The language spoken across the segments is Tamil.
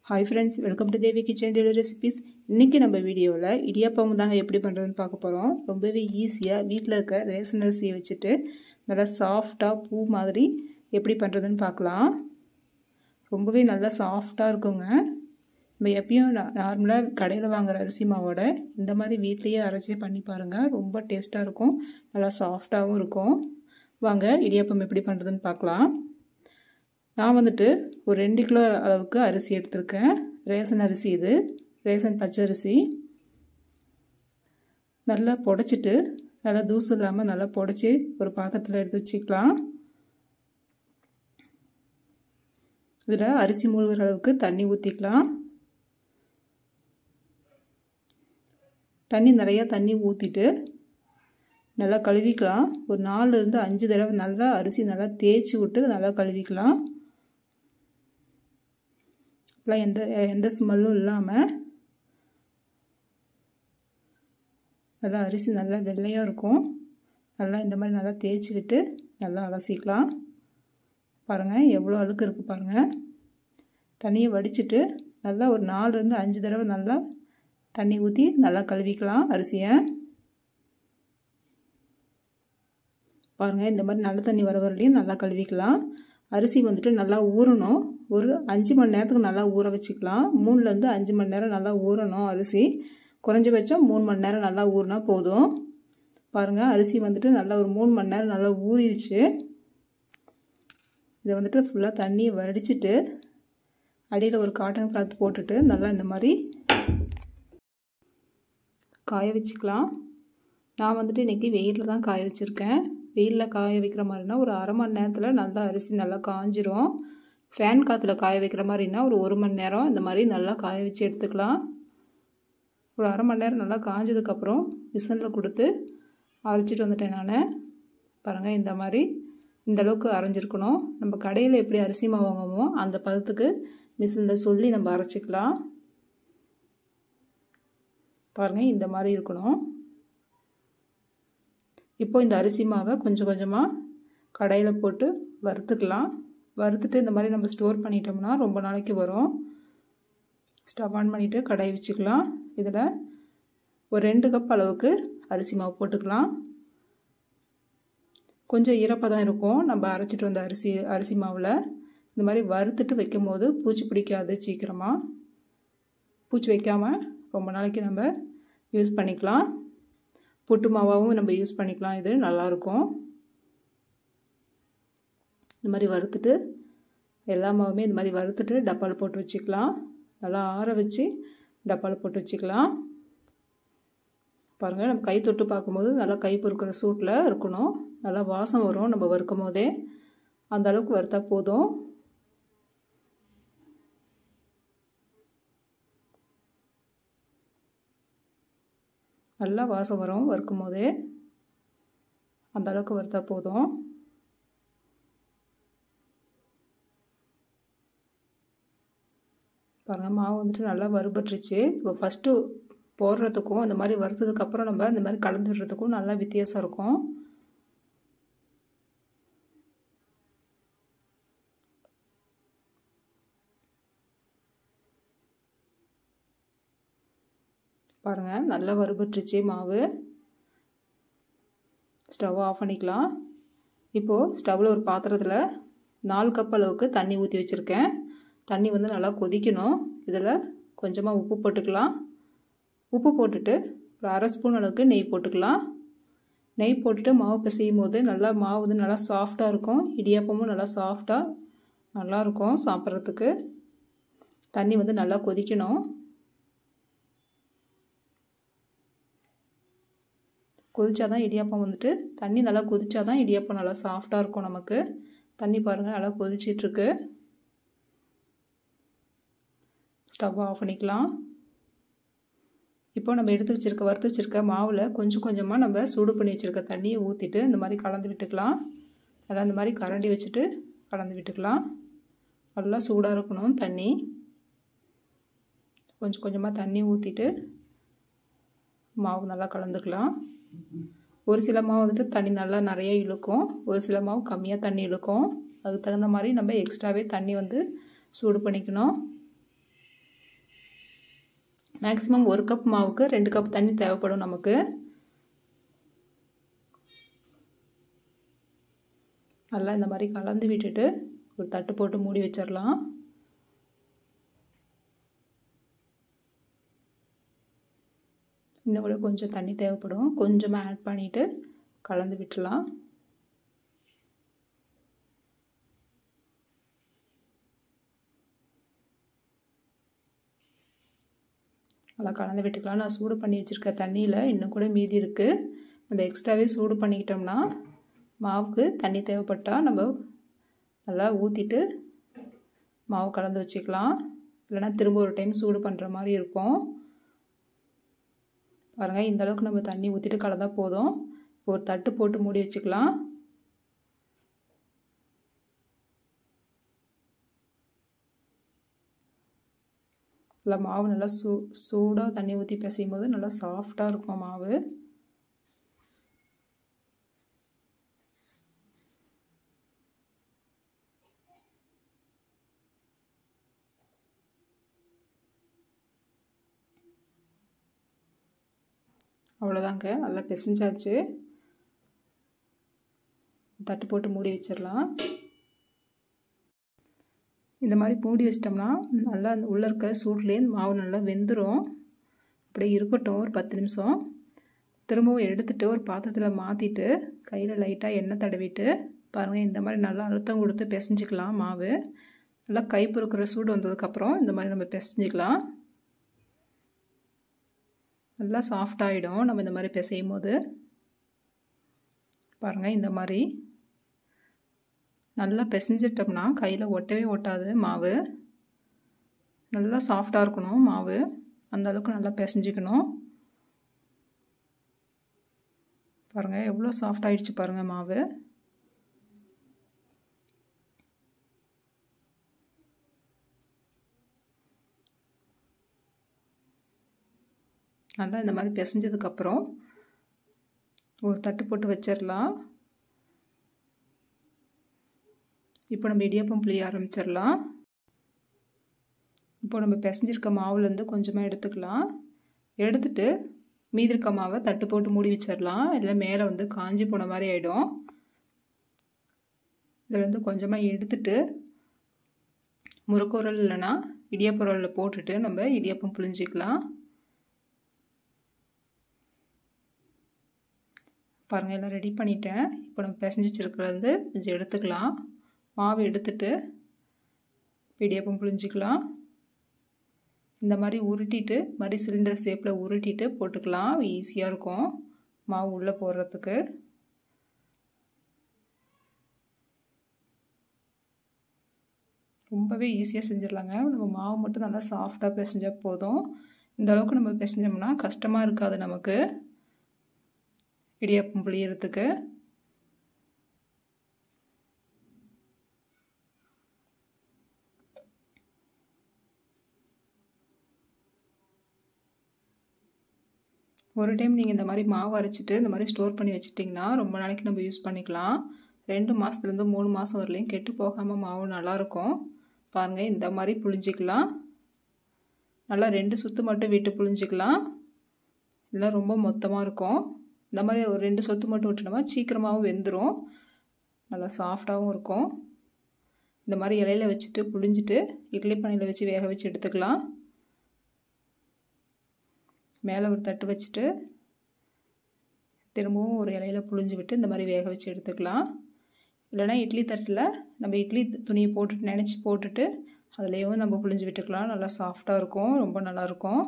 hi friends welcome to Devi kitchen daily recipes இன்றைக்கி நம்ம வீடியோவில் இடியாப்பம் தாங்க எப்படி பண்ணுறதுன்னு பார்க்க போகிறோம் ரொம்பவே ஈஸியாக வீட்டில் இருக்க ரேஷன் அரிசியை வச்சுட்டு நல்லா சாஃப்டாக பூ மாதிரி எப்படி பண்ணுறதுன்னு பார்க்கலாம் ரொம்பவே நல்லா சாஃப்டாக இருக்குங்க நம்ம எப்பயும் நார்மலாக கடையில் வாங்குகிற அரிசி மாவோட இந்த மாதிரி வீட்லேயே அரைச்சி பண்ணி பாருங்கள் ரொம்ப டேஸ்ட்டாக இருக்கும் நல்லா சாஃப்டாகவும் இருக்கும் வாங்க இடியாப்பம் எப்படி பண்ணுறதுன்னு பார்க்கலாம் நான் வந்துட்டு ஒரு ரெண்டு கிலோ அளவுக்கு அரிசி எடுத்திருக்கேன் ரேசன் அரிசி இது ரேசன் பச்சரிசி நல்லா புடச்சிட்டு நல்லா தூசு இல்லாமல் நல்லா புடச்சி ஒரு பாத்திரத்தில் எடுத்து வச்சுக்கலாம் இதில் அரிசி மூழ்கிற அளவுக்கு தண்ணி ஊற்றிக்கலாம் தண்ணி நிறையா தண்ணி ஊற்றிட்டு நல்லா கழுவிக்கலாம் ஒரு நாலுலேருந்து அஞ்சு தடவை நல்லா அரிசி நல்லா தேய்ச்சி விட்டு நல்லா கழுவிக்கலாம் இப்போலாம் எந்த எந்த ஸ்மெல்லும் இல்லாமல் நல்லா அரிசி நல்லா வெள்ளையாக இருக்கும் நல்லா இந்த மாதிரி நல்லா தேய்ச்சி விட்டு நல்லா அலசிக்கலாம் பாருங்கள் எவ்வளோ அழுக்கு இருக்குது பாருங்கள் தண்ணியை வடிச்சிட்டு நல்லா ஒரு நாலுலேருந்து அஞ்சு தடவை நல்லா தண்ணி ஊற்றி நல்லா கழுவிக்கலாம் அரிசியை பாருங்கள் இந்த மாதிரி நல்ல தண்ணி வர வரலையும் நல்லா கழுவிக்கலாம் அரிசி வந்துட்டு நல்லா ஊறணும் ஒரு அஞ்சு மணி நேரத்துக்கு நல்லா ஊற வச்சுக்கலாம் மூணுலேருந்து அஞ்சு மணி நேரம் நல்லா ஊறணும் அரிசி குறைஞ்சபட்சம் மூணு மணி நேரம் நல்லா ஊறினா போதும் பாருங்கள் அரிசி வந்துட்டு நல்லா ஒரு மூணு மணி நேரம் நல்லா ஊறிடுச்சு இதை வந்துட்டு ஃபுல்லாக தண்ணியை வடிச்சிட்டு அடியில் ஒரு காட்டன் கிளாத் போட்டுட்டு நல்லா இந்த மாதிரி காய வச்சுக்கலாம் நான் வந்துட்டு இன்றைக்கி வெயிலில் தான் காய வச்சுருக்கேன் வெயிலில் காய வைக்கிற மாதிரினா ஒரு அரை மணி நேரத்தில் நல்லா அரிசி நல்லா காஞ்சிரும் ஃபேன் காற்றுல காய வைக்கிற மாதிரினா ஒரு ஒரு மணி நேரம் இந்த மாதிரி நல்லா காய வச்சு எடுத்துக்கலாம் ஒரு அரை மணி நேரம் நல்லா காஞ்சதுக்கப்புறம் மிஷினில் கொடுத்து அரைச்சிட்டு வந்துட்டேன் நான் பாருங்கள் இந்த மாதிரி இந்த அளவுக்கு அரைஞ்சிருக்கணும் நம்ம கடையில் எப்படி அரிசி மாவு வாங்குவோமோ அந்த பதத்துக்கு மிஷினில் சொல்லி நம்ம அரைச்சிக்கலாம் பாருங்கள் இந்த மாதிரி இருக்கணும் இப்போ இந்த அரிசி மாவை கொஞ்சம் கொஞ்சமாக கடையில் போட்டு வறுத்துக்கலாம் வறுத்துட்டு இந்த மாதிரி நம்ம ஸ்டோர் பண்ணிட்டோம்னா ரொம்ப நாளைக்கு வரும் ஸ்டவ் ஆன் பண்ணிவிட்டு கடாய் வச்சுக்கலாம் இதில் ஒரு ரெண்டு கப் அளவுக்கு அரிசி மாவு போட்டுக்கலாம் கொஞ்சம் ஈரப்பதம் இருக்கும் நம்ம அரைச்சிட்டு வந்த அரிசி அரிசி மாவில் இந்த மாதிரி வறுத்துட்டு வைக்கும் போது பூச்சி பிடிக்காது சீக்கிரமாக பூச்சி வைக்காமல் ரொம்ப நாளைக்கு நம்ம யூஸ் பண்ணிக்கலாம் புட்டு மாவாகவும் நம்ம யூஸ் பண்ணிக்கலாம் இது நல்லாயிருக்கும் இந்த மாதிரி வறுத்துட்டு எல்லா மாவுமே இந்த மாதிரி வறுத்துட்டு டப்பாவில் போட்டு வச்சுக்கலாம் நல்லா ஆற வச்சு டப்பாவில் போட்டு வச்சுக்கலாம் பாருங்கள் நம்ம கை தொட்டு பார்க்கும்போது நல்லா கை பொறுக்கிற சூட்டில் இருக்கணும் நல்லா வாசம் வரும் நம்ம வறுக்கும் போதே அந்த அளவுக்கு வறுத்தா போதும் நல்லா வாசம் வரும் வறுக்கும் போதே அந்த அளவுக்கு வறுத்தா போதும் பாருங்கள் மாவு வந்துட்டு நல்லா வறுபட்டுருச்சு இப்போ ஃபஸ்ட்டு போடுறதுக்கும் இந்த மாதிரி வறுத்ததுக்கப்புறம் நம்ம இந்த மாதிரி கலந்து விடுறதுக்கும் நல்லா வித்தியாசம் இருக்கும் பாருங்கள் நல்லா வறுபட்டுருச்சு மாவு ஸ்டவ் ஆஃப் பண்ணிக்கலாம் இப்போது ஸ்டவ்வில் ஒரு பாத்திரத்தில் நாலு கப் அளவுக்கு தண்ணி ஊற்றி வச்சுருக்கேன் தண்ணி வந்து நல்லா கொதிக்கணும் இதில் கொஞ்சமாக உப்பு போட்டுக்கலாம் உப்பு போட்டுட்டு ஒரு அரை ஸ்பூன் அளவுக்கு நெய் போட்டுக்கலாம் நெய் போட்டுட்டு மாவு பிசையும் போது நல்லா மாவு வந்து நல்லா சாஃப்டாக இருக்கும் இடியாப்பமும் நல்லா சாஃப்டாக நல்லாயிருக்கும் சாப்பிட்றதுக்கு தண்ணி வந்து நல்லா கொதிக்கணும் கொதிச்சா தான் இடியாப்பம் வந்துட்டு தண்ணி நல்லா கொதிச்சா தான் இடியாப்பம் நல்லா சாஃப்டாக இருக்கும் நமக்கு தண்ணி பாருங்கள் நல்லா கொதிச்சிட்ருக்கு ஸ்டவ் ஆஃப் பண்ணிக்கலாம் இப்போ நம்ம எடுத்து வச்சுருக்க வறுத்து வச்சுருக்க மாவில் கொஞ்சம் கொஞ்சமாக நம்ம சூடு பண்ணி வச்சுருக்க தண்ணியை ஊற்றிட்டு இந்த மாதிரி கலந்து விட்டுக்கலாம் நல்லா இந்த மாதிரி கரண்டி வச்சுட்டு கலந்து விட்டுக்கலாம் நல்லா சூடாக இருக்கணும் தண்ணி கொஞ்சம் கொஞ்சமாக தண்ணி ஊற்றிட்டு மாவு நல்லா கலந்துக்கலாம் ஒரு சில மாவு வந்துட்டு தண்ணி நல்லா நிறைய இழுக்கும் ஒரு சில மாவு கம்மியாக தண்ணி இழுக்கும் அதுக்கு தகுந்த மாதிரி நம்ம எக்ஸ்ட்ராவே தண்ணி வந்து சூடு பண்ணிக்கணும் மேக்ஸிமம் ஒரு கப் மாவுக்கு ரெண்டு கப் தண்ணி தேவைப்படும் நமக்கு நல்லா இந்த மாதிரி கலந்து விட்டுட்டு ஒரு தட்டு போட்டு மூடி வச்சிடலாம் இன்னும் கூட கொஞ்சம் தண்ணி தேவைப்படும் கொஞ்சமாக ஆட் பண்ணிவிட்டு கலந்து விட்டுலாம் நல்லா கலந்து விட்டுக்கலாம் நான் சூடு பண்ணி வச்சுருக்க தண்ணியில் இன்னும் கூட மீதி இருக்குது நம்ம எக்ஸ்ட்ராவே சூடு பண்ணிக்கிட்டோம்னா மாவுக்கு தண்ணி தேவைப்பட்டால் நம்ம நல்லா ஊற்றிட்டு மாவு கலந்து வச்சுக்கலாம் இல்லைனா திரும்ப ஒரு டைம் சூடு பண்ணுற மாதிரி இருக்கும் பாருங்கள் இந்த அளவுக்கு நம்ம தண்ணி ஊற்றிட்டு கலந்தா போதும் ஒரு தட்டு போட்டு மூடி வச்சுக்கலாம் நல்லா மாவு நல்லா சூ சூடாக தண்ணி ஊற்றி பிசையும் போது நல்லா சாஃப்டாக இருக்கும் மாவு அவ்வளோதாங்க நல்லா பிசைஞ்சாச்சு தட்டு போட்டு மூடி வச்சிடலாம் இந்த மாதிரி மூடி வச்சிட்டோம்னா நல்லா அந்த உள்ளே இருக்க சூட்லேயே மாவு நல்லா வெந்துடும் அப்படியே இருக்கட்டும் ஒரு பத்து நிமிஷம் திரும்பவும் எடுத்துகிட்டு ஒரு பாத்திரத்தில் மாற்றிட்டு கையில் லைட்டாக எண்ணெய் தடவிட்டு பாருங்கள் இந்த மாதிரி நல்லா அழுத்தம் கொடுத்து பிசைஞ்சிக்கலாம் மாவு நல்லா கை பொறுக்கிற சூடு வந்ததுக்கப்புறம் இந்த மாதிரி நம்ம பிசைஞ்சிக்கலாம் நல்லா சாஃப்டாகிடும் நம்ம இந்த மாதிரி பிசையும் போது பாருங்கள் இந்த மாதிரி நல்லா பிசைஞ்சிட்டோம்னா கையில் ஒட்டவே ஒட்டாது மாவு நல்லா சாஃப்டாக இருக்கணும் மாவு அந்த அளவுக்கு நல்லா பிசைஞ்சிக்கணும் பாருங்கள் எவ்வளோ சாஃப்ட் ஆகிடுச்சு பாருங்கள் மாவு நல்லா இந்த மாதிரி பிசைஞ்சதுக்கப்புறம் ஒரு தட்டு போட்டு வச்சிடலாம் இப்போ நம்ம இடியாப்பம் புளிய ஆரம்பிச்சிடலாம் இப்போ நம்ம பிசைஞ்சிருக்க மாவுலேருந்து கொஞ்சமாக எடுத்துக்கலாம் எடுத்துட்டு மீதி இருக்க மாவை தட்டு போட்டு மூடி வச்சிடலாம் இல்லை மேலே வந்து காஞ்சி போன மாதிரி ஆகிடும் இதுலேருந்து கொஞ்சமாக எடுத்துட்டு முறுக்குரல் இல்லைன்னா இடியாப்புரலில் போட்டுட்டு நம்ம இடியாப்பம் புளிஞ்சிக்கலாம் பாருங்கள் எல்லாம் ரெடி பண்ணிட்டேன் இப்போ நம்ம பிசைஞ்சு வச்சுருக்கிறது கொஞ்சம் எடுத்துக்கலாம் மாவு எடுத்துட்டு இடியாப்பம் புளிஞ்சிக்கலாம் இந்த மாதிரி உருட்டிட்டு மாதிரி சிலிண்டர் ஷேப்பில் உருட்டிட்டு போட்டுக்கலாம் ஈஸியாக இருக்கும் மாவு உள்ளே போடுறதுக்கு ரொம்பவே ஈஸியாக செஞ்சிடலாங்க நம்ம மாவு மட்டும் நல்லா சாஃப்டாக பிசைஞ்சால் போதும் இந்த அளவுக்கு நம்ம பிசைஞ்சோம்னா கஷ்டமாக இருக்காது நமக்கு இடியாப்பம் புளியறதுக்கு ஒரு டைம் நீங்கள் இந்த மாதிரி மாவு அரைச்சிட்டு இந்த மாதிரி ஸ்டோர் பண்ணி வச்சுட்டிங்கன்னா ரொம்ப நாளைக்கு நம்ம யூஸ் பண்ணிக்கலாம் ரெண்டு மாதத்துலேருந்து மூணு மாதம் வரலையும் கெட்டு போகாமல் மாவு நல்லாயிருக்கும் பாருங்கள் இந்த மாதிரி புளிஞ்சிக்கலாம் நல்லா ரெண்டு சுற்று மட்டும் விட்டு புளிஞ்சிக்கலாம் இல்லை ரொம்ப மொத்தமாக இருக்கும் இந்த மாதிரி ஒரு ரெண்டு சொத்து மட்டும் விட்டுனோமா சீக்கிரமாகவும் வெந்துடும் நல்லா சாஃப்டாகவும் இருக்கும் இந்த மாதிரி இலையில வச்சுட்டு புழிஞ்சிட்டு இட்லி பானையில் வச்சு வேக வச்சு எடுத்துக்கலாம் மேலே ஒரு தட்டு வச்சுட்டு திரும்பவும் ஒரு இலையில புழிஞ்சு விட்டு இந்த மாதிரி வேக வச்சு எடுத்துக்கலாம் இல்லைனா இட்லி தட்டில் நம்ம இட்லி துணியை போட்டுட்டு நினச்சி போட்டுட்டு அதுலேயும் நம்ம புழிஞ்சு விட்டுக்கலாம் நல்லா சாஃப்டாக இருக்கும் ரொம்ப நல்லாயிருக்கும்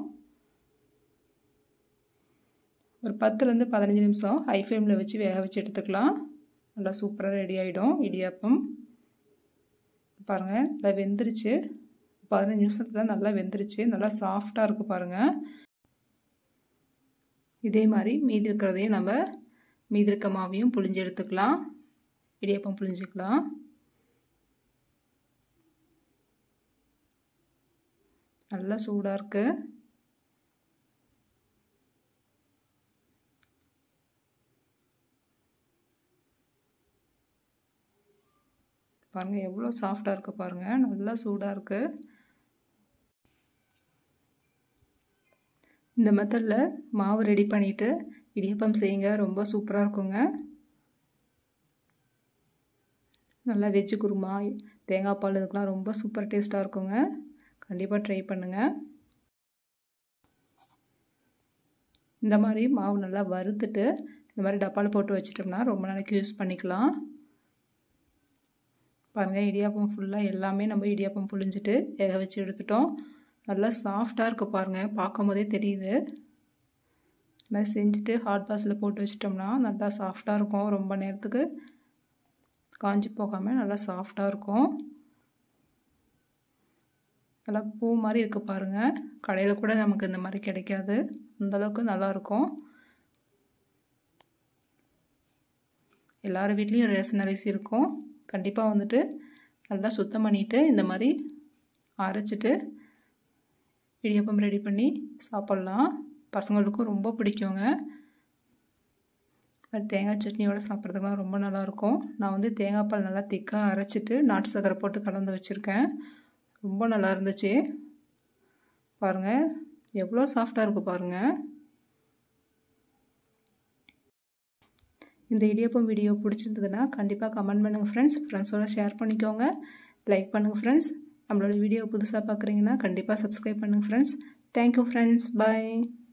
ஒரு பத்துலேருந்து பதினஞ்சு நிமிஷம் ஹை ஃப்ளேமில் வச்சு வேக வச்சு எடுத்துக்கலாம் நல்லா சூப்பராக ரெடி ஆகிடும் இடியாப்பம் பாருங்கள் நல்லா வெந்துருச்சு பதினஞ்சு நிமிஷத்தில் நல்லா வெந்துருச்சு நல்லா சாஃப்டாக இருக்குது பாருங்கள் இதே மாதிரி மீதி இருக்கிறதையும் நம்ம மீதி இருக்க மாவையும் புளிஞ்சு எடுத்துக்கலாம் இடியாப்பம் புளிஞ்சிக்கலாம் நல்லா சூடாக இருக்குது பாருங்கள் எவ்வளோ சாஃப்டாக இருக்குது பாருங்கள் நல்லா சூடாக இருக்குது இந்த மெத்தடில் மாவு ரெடி பண்ணிவிட்டு இடியப்பம் செய்யுங்க ரொம்ப சூப்பராக இருக்குங்க நல்லா வெஜ்ஜு குருமா தேங்காய் பால் இதுக்கெலாம் ரொம்ப சூப்பர் டேஸ்ட்டாக இருக்குங்க கண்டிப்பாக ட்ரை பண்ணுங்கள் இந்த மாதிரி மாவு நல்லா வறுத்துட்டு இந்த மாதிரி டப்பாவில் போட்டு வச்சிட்டோம்னா ரொம்ப நாளைக்கு யூஸ் பண்ணிக்கலாம் பாருங்கள் இடியாப்பம் ஃபுல்லாக எல்லாமே நம்ம இடியாப்பம் புழிஞ்சிட்டு வேக வச்சு எடுத்துட்டோம் நல்லா சாஃப்டாக இருக்குது பாருங்கள் பார்க்கும் போதே தெரியுது இது மாதிரி செஞ்சுட்டு ஹாட் பாக்ஸில் போட்டு வச்சிட்டோம்னா நல்லா சாஃப்டாக இருக்கும் ரொம்ப நேரத்துக்கு காஞ்சி போகாமல் நல்லா சாஃப்டாக இருக்கும் நல்லா பூ மாதிரி இருக்குது பாருங்கள் கடையில் கூட நமக்கு இந்த மாதிரி கிடைக்காது அந்தளவுக்கு நல்லாயிருக்கும் எல்லார் வீட்லேயும் ரேஷன் அரிசி இருக்கும் கண்டிப்பாக வந்துட்டு நல்லா சுத்தம் பண்ணிவிட்டு இந்த மாதிரி அரைச்சிட்டு இடியப்பம் ரெடி பண்ணி சாப்பிட்லாம் பசங்களுக்கும் ரொம்ப பிடிக்குங்க தேங்காய் சட்னியோடு சாப்பிட்றதுக்குலாம் ரொம்ப நல்லாயிருக்கும் நான் வந்து தேங்காய் பால் நல்லா திக்காக அரைச்சிட்டு நாட்டு சக்கரை போட்டு கலந்து வச்சுருக்கேன் ரொம்ப நல்லா இருந்துச்சு பாருங்கள் எவ்வளோ சாஃப்டாக இருக்குது பாருங்கள் இந்த இடியப்பம் வீடியோ பிடிச்சிருந்ததுன்னா கண்டிப்பாக கமெண்ட் பண்ணுங்கள் ஃப்ரெண்ட்ஸ் ஃப்ரெண்ட்ஸோட ஷேர் பண்ணிக்கோங்க லைக் பண்ணுங்கள் ஃப்ரெண்ட்ஸ் நம்மளோட வீடியோ புதுசாக பார்க்குறீங்கன்னா கண்டிப்பாக சப்ஸ்கிரைப் பண்ணுங்கள் ஃப்ரெண்ட்ஸ் தேங்க்யூ ஃப்ரெண்ட்ஸ் பாய்